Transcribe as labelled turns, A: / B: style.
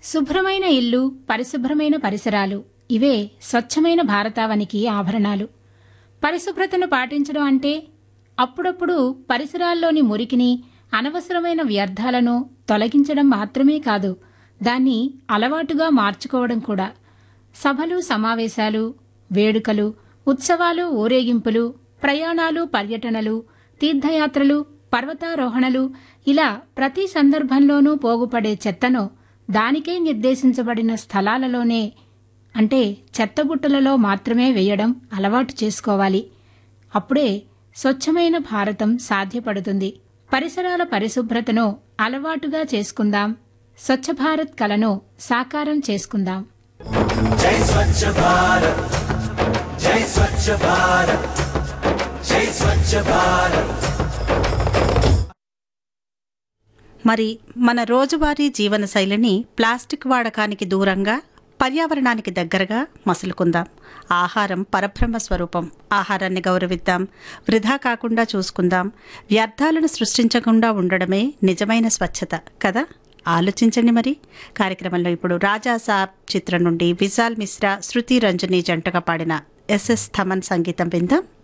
A: శుభ్రమైన ఇల్లు పరిశుభ్రమైన పరిసరాలు ఇవే స్వచ్ఛమైన భారతావనికి ఆభరణాలు పరిశుభ్రతను పాటించడం అంటే అప్పుడప్పుడు పరిసరాల్లోని మురికిని అనవసరమైన వ్యర్థాలను తొలగించడం మాత్రమే కాదు దాన్ని అలవాటుగా మార్చుకోవడం కూడా సభలు సమావేశాలు వేడుకలు ఉత్సవాలు ఊరేగింపులు ప్రయాణాలు పర్యటనలు తీర్థయాత్రలు పర్వతారోహణలు ఇలా ప్రతి సందర్భంలోనూ పోగుపడే చెత్తను దానికే నిర్దేశించబడిన స్థలాలలోనే అంటే చెత్తబుట్టలలో మాత్రమే వేయడం అలవాటు చేసుకోవాలి అప్పుడే స్వచ్ఛమైన భారతం సాధ్యపడుతుంది పరిసరాల పరిశుభ్రతను అలవాటుగా చేసుకుందాం స్వచ్ఛ భారత్ కలను సాకారం చేసుకుందాం
B: జై స్వచ్ఛ భారత్ జై స్వచ్ఛ భారత్ జై స్వచ్ఛ భారత్
C: మరి మన రోజువారీ జీవన శైలిని ప్లాస్టిక్ వాడకానికి దూరంగా పర్యావరణానికి దగ్గరగా మసులుకుందాం ఆహారం పరబ్రహ్మ స్వరూపం ఆహారాన్ని గౌరవిద్దాం వృధా కాకుండా చూసుకుందాం వ్యర్థాలను సృష్టించకుండా ఉండడమే నిజమైన స్వచ్ఛత కదా ఆలోచించండి మరి కార్యక్రమంలో ఇప్పుడు రాజా సాబ్ చిత్రం నుండి విశాల్ మిశ్రా శృతి రంజని జంటగా పాడిన ఎస్ఎస్ థమన్ సంగీతం విందాం